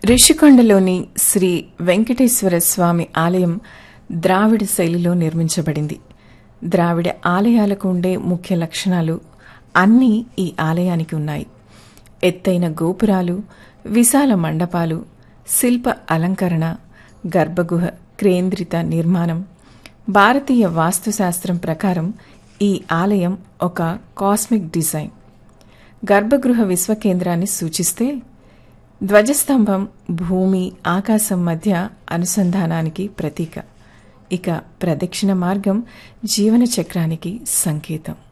రిషికొండలోని శ్రీ వెంకటేశ్వర స్వామి ఆలయం ద్రావిడ శైలిలో నిర్మించబడింది ద్రావిడ ఆలయాలకు ఉండే ముఖ్య లక్షణాలు అన్నీ ఈ ఆలయానికి ఉన్నాయి ఎత్తైన గోపురాలు విశాల మండపాలు శిల్ప అలంకరణ గర్భగుహ కేంద్రిత నిర్మాణం భారతీయ వాస్తుశాస్త్రం ప్రకారం ఈ ఆలయం ఒక కాస్మిక్ డిజైన్ గర్భగృహ విశ్వకేంద్రాన్ని సూచిస్తే ధ్వజస్తంభం భూమి ఆకాశం మధ్య అనుసంధానానికి ప్రతీక ఇక ప్రదక్షిణ మార్గం జీవన చక్రానికి సంకేతం